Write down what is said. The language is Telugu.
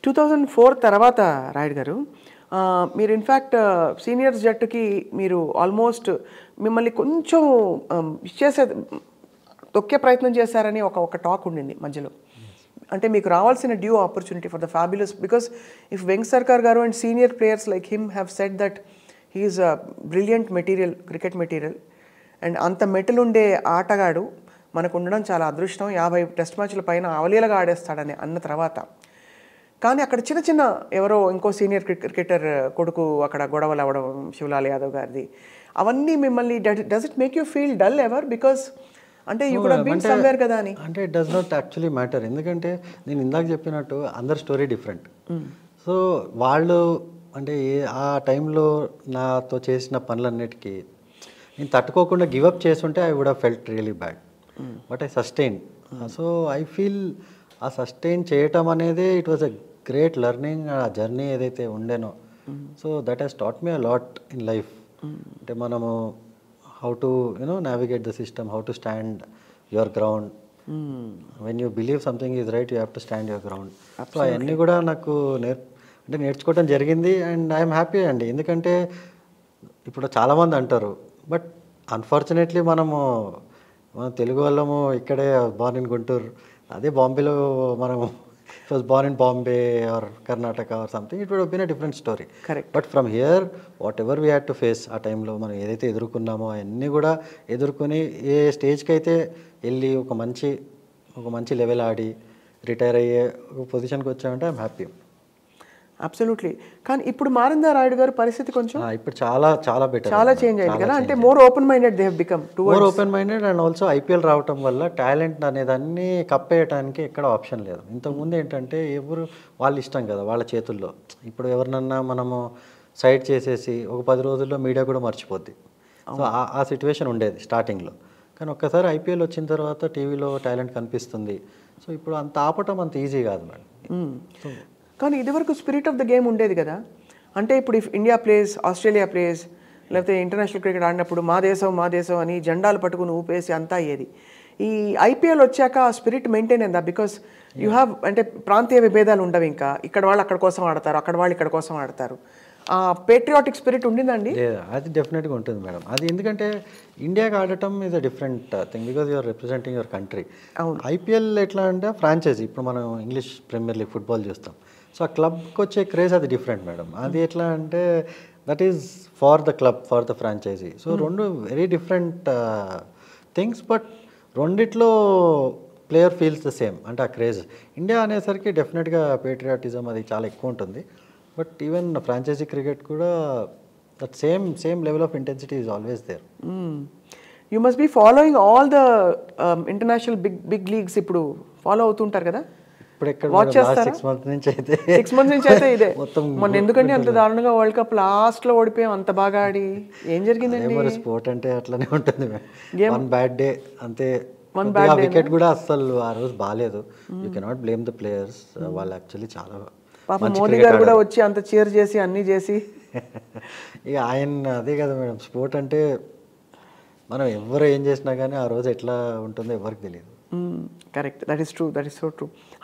టూ థౌజండ్ ఫోర్ తర్వాత రాయుడు గారు ఆ, మీరు ఇన్ఫ్యాక్ట్ సీనియర్స్ జట్టుకి మీరు ఆల్మోస్ట్ మిమ్మల్ని కొంచెం ఆమ్, చేసే తొక్కే ప్రయత్నం చేశారని ఒక ఒక టాక్ ఉండింది మధ్యలో అంటే మీకు రావాల్సిన due opportunity for the fabulous because if Vengsarkar గారు and senior players like him have set that he's a brilliant material cricket material and అంత మెటల్ ఉండే ఆటగాడు మనకు ఉండడం చాలా అదృష్టం యాభై టెస్ట్ మ్యాచ్ల పైన అవలీలగా ఆడేస్తాడని అన్న తర్వాత కానీ అక్కడ చిన్న చిన్న ఎవరో ఇంకో సీనియర్ క్రికెటర్ కొడుకు అక్కడ గొడవలు అవ్వడం శివలాల్ యాదవ్ గారిది అవన్నీ మిమ్మల్ని does it make you feel dull ever because అంటే యూ కూడా బీన్ సమ్వేర్ కదా అని అంటే it does not actually matter ఎందుకంటే నేను ఇందాక చెప్పినట్టు అందరి స్టోరీ డిఫరెంట్ సో వాళ్ళు అంటే ఏ- ఆ టైంలో నాతో చేసిన పనులన్నిటికీ నేను తట్టుకోకుండా గివప్ చేస్తుంటే I would felt really bad but I sustain so I feel uh sustain చేయటం అనేది it was a great learning uh journey ఏదైతే ఉండేనో so that he's taught me a lot in life అంటే మనము how to you know navigate the system how to stand your ground when you believe something is right you have to stand your ground so అవన్నీ కూడా నాకు నేర్ అంటే నేర్చుకోవడం జరిగింది అండ్ ఐఎమ్ హ్యాపీ అండి ఎందుకంటే ఇప్పుడు చాలామంది అంటారు బట్ అన్ఫార్చునేట్లీ మనము మన తెలుగు వాళ్ళము ఇక్కడే బార్న్ ఇన్ గుంటూరు అదే బాంబేలో మనము was born in Bombay or Karnataka or something it would been a different story Correct. But from here whatever we had to face ఆ టైంలో మనం ఏదైతే ఎదుర్కొన్నామో అవన్నీ కూడా ఎదుర్కొని ఏ స్టేజ్కి అయితే వెళ్ళి ఒక మంచి ఒక మంచి లెవెల్ ఆడి రిటైర్ అయ్యే ఒక పొజిషన్కి వచ్చామంటే ఐఎమ్ హ్యాపీ అబ్సల్యూట్లీ కానీ ఇప్పుడు మారిందా రాయుడు గారు పరిస్థితి కొంచెం ఇప్పుడు చాలా చాలా బెటర్ చాలా చేంజ్ అయింది కదా అంటే more open minded they have become to more open minded and also IPL రావటం వల్ల టాలెంట్ అనేదాన్ని కప్పేయటానికి ఎక్కడ ఆప్షన్ లేదు ఇంతకుముందు ఏంటంటే ఎవరు వాళ్ళ ఇష్టం కదా వాళ్ళ చేతుల్లో ఇప్పుడు ఎవరినన్నా మనము సైడ్ చేసేసి ఒక పది రోజుల్లో మీడియా కూడా మర్చిపోద్ది సో ఆ- ఆ సిచ్యువేషన్ ఉండేది స్టార్టింగ్లో కానీ ఒక్కసారి ఐపీఎల్ వచ్చిన తర్వాత టీవీలో టాలెంట్ కనిపిస్తుంది సో ఇప్పుడు అంత ఆపటం అంత ఈజీ కాదు మేడం మ్మ్. కానీ ఇదివరకు స్పిరిట్ ఆఫ్ ద గేమ్ ఉండేది కదా అంటే ఇప్పుడు if India place Australia place లేకపోతే ఇంటర్నేషనల్ క్రికెట్ ఆడినప్పుడు మా దేశం మా దేశం అని జెండాలు పట్టుకుని ఊపేసి అంతా అయ్యేది ఈ ఐపీఎల్ వచ్చాక ఆ స్పిరిట్ మెయింటైన్ అయిందా బికాస్ యూ హ్యావ్ అంటే ప్రాంతీయ విభేదాలు ఉండవు ఇంకా ఇక్కడ వాళ్ళు అక్కడ కోసం ఆడతారు అక్కడ వాళ్ళు ఇక్కడ కోసం ఆడతారు ఆ పేట్రియాటిక్ స్పిరిట్ ఉండిందండి లేదా అది డెఫినెట్గా ఉంటుంది మేడం అది ఎందుకంటే ఇండియాకి ఆడటం is a different thing because you're representing your country IPL ఎట్లా అంటే ఫ్రాంచైజీ ఇప్పుడు మనం ఇంగ్లీష్ ప్రీమియర్ లీగ్ ఫుట్బాల్ చూస్తాం సో ఆ క్లబ్కి వచ్చే క్రేజ్ అది డిఫరెంట్ మేడం అది ఎట్లా అంటే that is for the club for the franchise so రెండు వెరీ డిఫరెంట్ థింగ్స్ బట్ రెండిట్లో ప్లేయర్ ఫీల్స్ ద సేమ్ అంటే ఆ క్రేజ్ ఇండియా అనేసరికి డెఫినెట్గా పేట్రియాటిజం అది చాలా ఎక్కువ ఉంటుంది బట్ ఈవెన్ ఫ్రాంచైజీ క్రికెట్ కూడా that same same level of intensity is always there you must be following all the international big big leagues ఇప్పుడు ఫాలో అవుతుంటారు కదా ఇప్పుడు ఎక్కడ Watch చేస్తారా? సిక్స్ మంత్స్ నుంచి అయితే సిక్స్ మంత్స్ నుంచి అయితే ఇదే మొత్తం మొన్న ఎందుకంటే అంత దారుణంగా వరల్డ్ కప్ లాస్ట్ లో ఓడిపోయాం అంత బాగా ఆడి ఏం జరిగిందండి మరి స్పోర్ట్ అంటే అట్లనే ఉంటుంది Game- వన్ బ్యాడ్ డే అంతే One వికెట్ కూడా అస్సలు ఆ రోజు బాగాలేదు you cannot blame the players వాళ్ళు యాక్చువల్లీ చాలా పాప మంచి మోదీ cricket గారు కూడా ఆడారు. వచ్చి అంత చీర్ చేసి అన్ని చేసి ఇక ఆయన అదే కదా మేడం స్పోర్ట్ అంటే మనం ఎవరు ఏం చేసినా కానీ ఆ రోజు ఎట్లా ఉంటుందో ఎవరికి తెలియదు correct that is true that is so true